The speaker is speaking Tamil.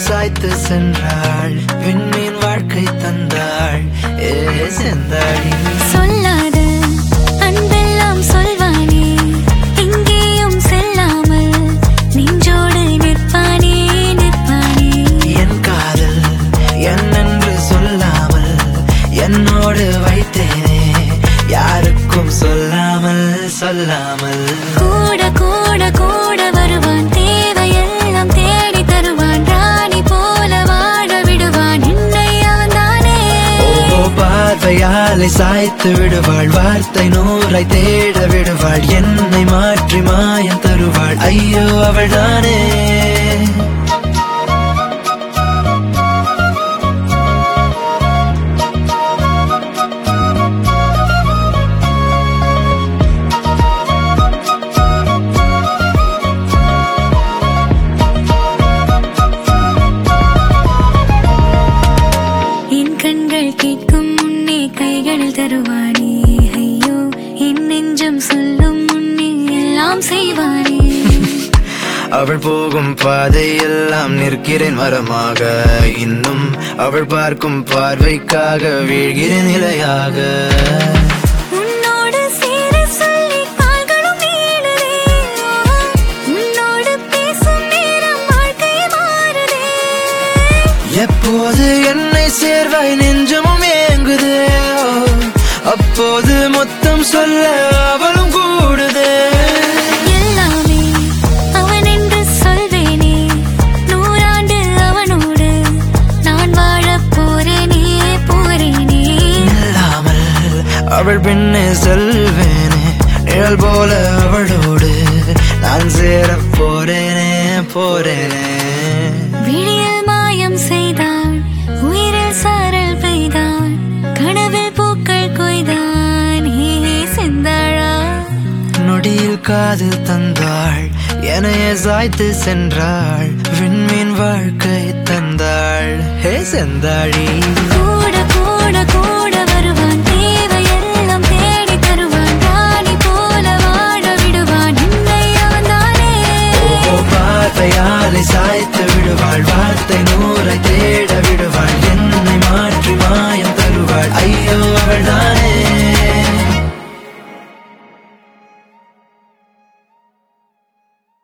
சாய்த்து சென்றாள் விண்மீன் வாழ்க்கை தந்தாள் ஏ செந்தாழி சொல்லாத அன்பெல்லாம் சொல்வானே எங்கேயும் செல்லாமல் நெஞ்சோடு நிற்பானே நிற்பானே என் காதல் என்னென்று சொல்லாமல் என்னோடு வைத்தேனே யாருக்கும் சொல்லாமல் சொல்லாமல் கூட கூட கூட வருவான் தேவையெல்லாம் தேடி தருவான் ராணி போல வாழ விடுவான் என்னை அவன்தானே ஓ பார்வையாலை சாய்த்து விடுவாள் வார்த்தை நூறை தேட விடுவாள் என்னை மாற்றி மாயம் தருவாள் ஐயோ அவள்தானே என் கண்கள் கேட்கும் முன்னே கைகளில் தருவானே ஐயோ என் நெஞ்சம் சொல்லும் முன்னே எல்லாம் செய்வானே அவள் போகும் பாதையெல்லாம் நிற்கிறேன் மரமாக இன்னும் அவள் பார்க்கும் பார்வைக்காக வீழ்கிறேன் நிலையாக உன்னோடு சேர சொல்லி கால்களும் நீளுதே உன்னோடு பேசும் நேரம் வாழ்க்கை மாறுதே எப்போது என்னை சேர்வாய் நெஞ்சமும் ஏங்குதே ஓ, அப்போது மொத்தம் சொல்ல அவளும் கூடுதே எல்லாமே அவன் என்று சொல்வேனே நூறாண்டு அவனோடு நான் வாழப் போறேனே போறேனே இல்லாமல் அவள் பின்னே செல்வேனே நிழல் போல அவளோடு நான் சேரப் போறேனே போறேனே விழியில் மாயம் செய்தான் உயிரில் சாரல் பெய்தான் கனவில் பூக்கள் கொய்தான் ஏ செந்தாழா நொடியில் காதல் தந்தாள் எனைய சாய்த்து சென்றாள் விண்மீன் வாழ்க்கை தந்தாள் ஹே செந்தாழி கூட கூட கூட வருவான் தேவையெல்லாம் தேடி தருவான் ராணி போல வாழ விடுவான் என்னை அவன்தானே ஓ பார்வையாலை சாய்த்து விடுவாள் வார்த்தை நூறை தேட விடுவாள் என்னை மாற்றி மாயம் தருவாள் ஐயோ அவள்தான்